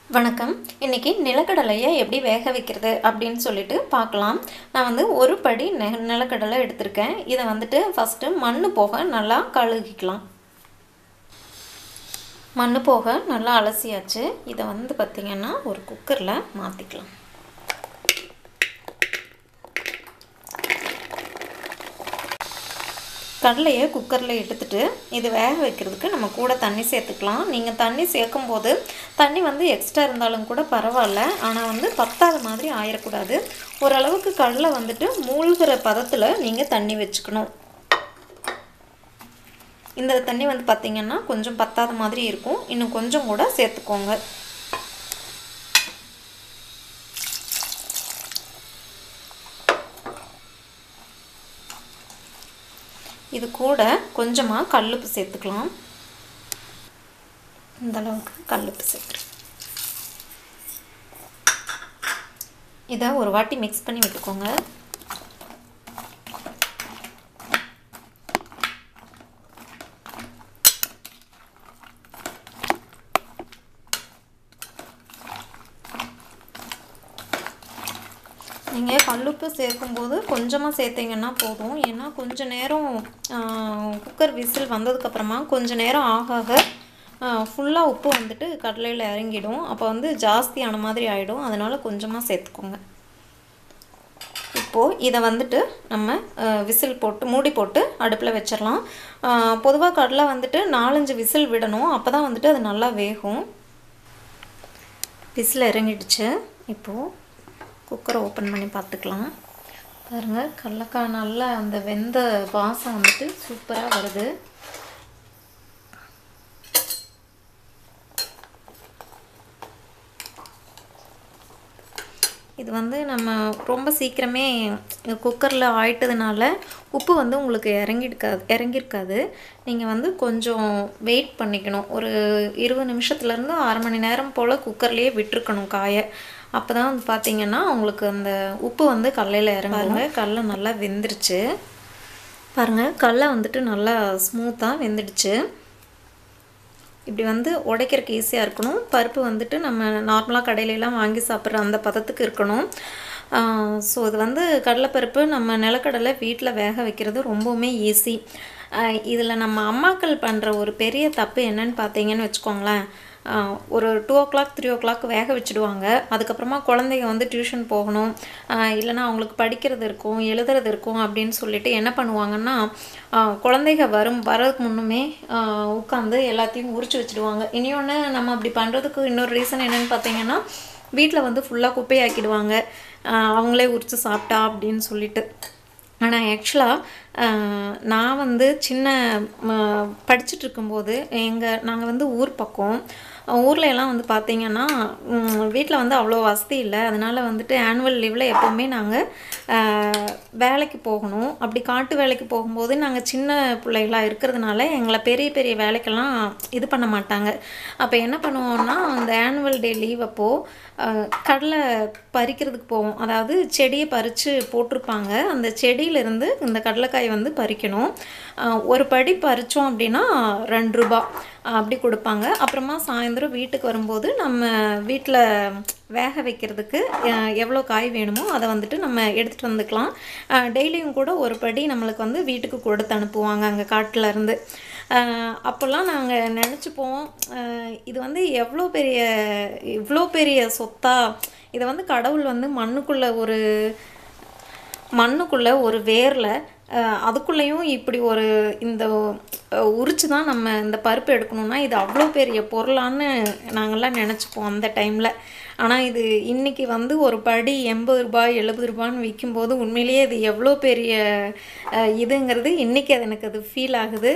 வணக்கம் இன்றைக்கி நிலக்கடலையை எப்படி வேக வைக்கிறது அப்படின்னு சொல்லிட்டு பார்க்கலாம் நான் வந்து ஒரு படி நெ நிலக்கடலை எடுத்திருக்கேன் இதை வந்துட்டு ஃபஸ்ட்டு மண் போக நல்லா கழுகிக்கலாம் மண் போக நல்லா அலசியாச்சு இதை வந்து பார்த்திங்கன்னா ஒரு குக்கரில் மாற்றிக்கலாம் கடலையை குக்கரில் எடுத்துட்டு இது வேக வைக்கிறதுக்கு நம்ம கூட தண்ணி சேர்த்துக்கலாம் நீங்கள் தண்ணி சேர்க்கும்போது தண்ணி வந்து எக்ஸ்ட்ரா இருந்தாலும் கூட பரவாயில்ல ஆனால் வந்து பத்தாத மாதிரி ஆயிடக்கூடாது ஓரளவுக்கு கடலை வந்துட்டு மூழ்கிற பதத்தில் நீங்கள் தண்ணி வச்சுக்கணும் இந்த தண்ணி வந்து பார்த்திங்கன்னா கொஞ்சம் பத்தாத மாதிரி இருக்கும் இன்னும் கொஞ்சம் கூட சேர்த்துக்கோங்க இது கூட கொஞ்சமாக கல்லுப்பு சேர்த்துக்கலாம் இந்த அளவுக்கு கல்லுப்பு சேர்த்துரு இதை ஒரு வாட்டி மிக்ஸ் பண்ணி விட்டுக்கோங்க நீங்கள் கல்லுப்பு சேர்க்கும்போது கொஞ்சமாக சேர்த்திங்கன்னா போதும் ஏன்னா கொஞ்சம் நேரம் குக்கர் விசில் வந்ததுக்கப்புறமா கொஞ்சம் நேரம் ஆக ஆக ஃபுல்லாக உப்பு வந்துட்டு கடலையில் இறங்கிடும் அப்போ வந்து ஜாஸ்தியான மாதிரி ஆகிடும் அதனால் கொஞ்சமாக சேர்த்துக்கோங்க இப்போது இதை வந்துட்டு நம்ம விசில் போட்டு மூடி போட்டு அடுப்பில் வச்சிடலாம் பொதுவாக கடலை வந்துட்டு நாலஞ்சு விசில் விடணும் அப்போ தான் வந்துட்டு அது நல்லா வேகும் விசில் இறங்கிடுச்சு இப்போது குக்கரை ஓப்பன் பண்ணி பார்த்துக்கலாம் பாருங்கள் கடலக்காய் நல்லா அந்த வெந்த வாசம் வந்துட்டு சூப்பராக வருது இது வந்து நம்ம ரொம்ப சீக்கிரமே குக்கரில் ஆயிட்டதுனால உப்பு வந்து உங்களுக்கு இறங்கிருக்காது இறங்கியிருக்காது நீங்கள் வந்து கொஞ்சம் வெயிட் பண்ணிக்கணும் ஒரு இருபது நிமிஷத்துலேருந்து அரை மணி நேரம் போல் குக்கர்லேயே விட்டுருக்கணும் காயை அப்போ தான் வந்து பார்த்திங்கன்னா உங்களுக்கு அந்த உப்பு வந்து கடலையில் இறங்குங்க கடலை நல்லா வெந்துருச்சு பாருங்கள் கடலை வந்துட்டு நல்லா ஸ்மூத்தாக வெந்துடுச்சு இப்படி வந்து உடைக்கிறதுக்கு ஈஸியாக இருக்கணும் பருப்பு வந்துட்டு நம்ம நார்மலாக கடையிலலாம் வாங்கி சாப்பிட்ற அந்த பதத்துக்கு இருக்கணும் ஸோ இது வந்து கடலைப்பருப்பு நம்ம நிலக்கடலை வீட்டில் வேக வைக்கிறது ரொம்பவுமே ஈஸி இதில் நம்ம அம்மாக்கள் பண்ணுற ஒரு பெரிய தப்பு என்னன்னு பார்த்தீங்கன்னு வச்சுக்கோங்களேன் ஒரு two o'clock three o'clock வேக வச்சுடுவாங்க அதுக்கப்புறமா குழந்தைங்க வந்து டியூஷன் போகணும் இல்லைனா அவங்களுக்கு படிக்கிறது இருக்கும் எழுதுறது இருக்கும் அப்படின்னு சொல்லிட்டு என்ன பண்ணுவாங்கன்னா குழந்தைங்க வரும் வரதுக்கு முன்னுமே உட்காந்து எல்லாத்தையும் உரிச்சு வச்சுடுவாங்க இனியொன்று நம்ம அப்படி பண்ணுறதுக்கு இன்னொரு ரீசன் என்னென்னு பார்த்தீங்கன்னா வீட்டில் வந்து ஃபுல்லாக குப்பையாக்கிடுவாங்க அவங்களே உரித்து சாப்பிட்டா அப்படின்னு சொல்லிட்டு ஆனால் ஆக்சுவலாக நான் வந்து சின்ன படிச்சுட்டு இருக்கும்போது எங்கள் நாங்கள் வந்து ஊர் பக்கம் ஊரில் எல்லாம் வந்து பார்த்திங்கன்னா வீட்டில் வந்து அவ்வளோ வசதி இல்லை அதனால் வந்துட்டு ஆனுவல் லீவில் எப்போவுமே நாங்கள் வேலைக்கு போகணும் அப்படி காட்டு வேலைக்கு போகும்போது நாங்கள் சின்ன பிள்ளைகளாக இருக்கிறதுனால எங்களை பெரிய பெரிய வேலைக்கெல்லாம் இது பண்ண மாட்டாங்க அப்போ என்ன பண்ணுவோம்னா அந்த ஆனுவல் டே லீவ் அப்போது கடலை பறிக்கிறதுக்கு போவோம் அதாவது செடியை பறித்து போட்டிருப்பாங்க அந்த செடியிலேருந்து இந்த கடலைக்காய் வந்து பறிக்கணும் ஒரு படி பறித்தோம் அப்படின்னா ரெண்டு ரூபா அப்படி கொடுப்பாங்க அப்புறமா சாயந்தரம் வீட்டுக்கு வரும்போது நம்ம வீட்டில் வேக வைக்கிறதுக்கு எவ்வளோ காய் வேணுமோ அதை வந்துட்டு நம்ம எடுத்துகிட்டு வந்துக்கலாம் டெய்லியும் கூட ஒரு படி நம்மளுக்கு வந்து வீட்டுக்கு கொடுத்து அனுப்புவாங்க அங்கே காட்டில் இருந்து அப்போல்லாம் நாங்கள் நினச்சிப்போம் இது வந்து எவ்வளோ பெரிய இவ்வளோ பெரிய சொத்தா இதை வந்து கடவுள் வந்து மண்ணுக்குள்ளே ஒரு மண்ணுக்குள்ளே ஒரு வேரில் அதுக்குள்ளேயும் இப்படி ஒரு இந்த உரிச்சு தான் நம்ம இந்த பருப்பு எடுக்கணும்னா இது அவ்வளோ பெரிய பொருளான்னு நாங்கள்லாம் நினச்சிப்போம் அந்த டைமில் ஆனால் இது இன்றைக்கி வந்து ஒரு படி எண்பது ரூபாய் எழுபது ரூபான்னு விற்கும்போது உண்மையிலேயே இது எவ்வளோ பெரிய இதுங்கிறது இன்றைக்கி அது எனக்கு அது ஃபீல் ஆகுது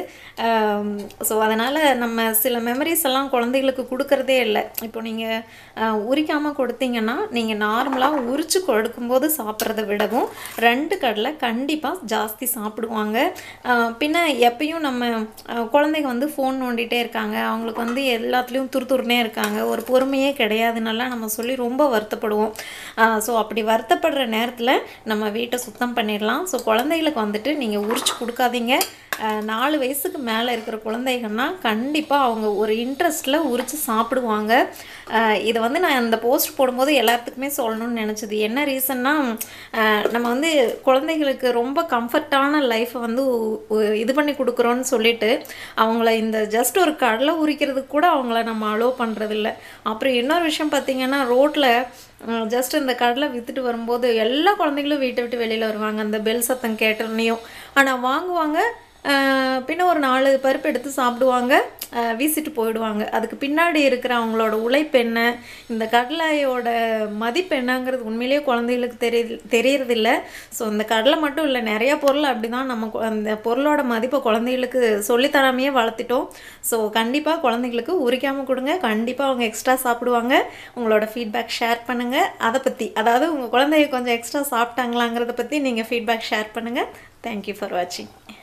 ஸோ அதனால் நம்ம சில மெமரிஸ் எல்லாம் குழந்தைகளுக்கு கொடுக்கறதே இல்லை இப்போ நீங்கள் உரிக்காமல் கொடுத்தீங்கன்னா நீங்கள் நார்மலாக உரித்து கொடுக்கும்போது சாப்பிட்றத விடவும் ரெண்டு கடலை கண்டிப்பாக ஜாஸ்தி சாப்பிடுவாங்க பின்ன எப்பயும் நம்ம குழந்தைங்க வந்து ஃபோன் நோண்டிகிட்டே இருக்காங்க அவங்களுக்கு வந்து எல்லாத்துலேயும் துரு துருனே இருக்காங்க ஒரு பொறுமையே கிடையாதுன்னெல்லாம் நம்ம சொல்லி ரொம்ப வருத்தப்படுவோம் ஸோ அப்படி வருத்தப்படுற நேரத்தில் நம்ம வீட்டை சுத்தம் பண்ணிடலாம் ஸோ குழந்தைகளுக்கு வந்துட்டு நீங்கள் உரிச்சு கொடுக்காதீங்க அஹ், நாலு வயசுக்கு மேலே இருக்கிற குழந்தைகள்னா கண்டிப்பாக அவங்க ஒரு இன்ட்ரெஸ்ட்டில் உரித்து சாப்பிடுவாங்க அஹ், இதை வந்து நான் அந்த போஸ்ட் போடும்போது எல்லாத்துக்குமே சொல்லணும்னு நினச்சது என்ன ரீசன்னா நம்ம வந்து குழந்தைகளுக்கு ரொம்ப கம்ஃபர்ட்டான லைஃப்பை வந்து உ- உ- இது பண்ணி கொடுக்குறோன்னு சொல்லிட்டு அவங்கள இந்த ஜஸ்ட் ஒரு கடலை உரிக்கிறதுக்கு கூட அவங்கள நம்ம அலோவ் பண்ணுறதில்ல அப்புறம் இன்னொரு விஷயம் பார்த்தீங்கன்னா ரோட்டில் ஜஸ்ட் இந்த கடலை விற்றுட்டு வரும்போது எல்லா குழந்தைங்களும் வீட்டை விட்டு வெளியில் வருவாங்க அந்த பெல் சத்தம் கேட்டோன்னையும் ஆனால் வாங்குவாங்க அஹ், பின்ன ஒரு நாலு பருப்பு எடுத்து சாப்பிடுவாங்க அஹ், வீசிட்டு போயிடுவாங்க அதுக்கு பின்னாடி இருக்கிற அவங்களோட உழைப்பு என்ன இந்த கடலையோட மதிப்பு என்னங்கிறது உண்மையிலேயே குழந்தைகளுக்கு தெரிய தெரியறதில்ல ஸோ இந்த கடலை மட்டும் இல்லை நிறைய பொருள் அப்படி தான் நம்ம கு- அந்த பொருளோட மதிப்பை குழந்தைகளுக்கு சொல்லித்தராமையே வளர்த்திட்டோம் ஸோ கண்டிப்பாக குழந்தைங்களுக்கு உரிக்காமல் கொடுங்க கண்டிப்பாக அவங்க எக்ஸ்ட்ரா சாப்பிடுவாங்க உங்களோட ஃபீட்பேக் ஷேர் பண்ணுங்கள் அதை பற்றி அதாவது உங்கள் குழந்தைய கொஞ்சம் எக்ஸ்ட்ரா சாப்பிட்டாங்களாங்கிறத பற்றி நீங்கள் ஃபீட்பேக் ஷேர் பண்ணுங்கள் தேங்க்யூ ஃபார் வாட்சிங்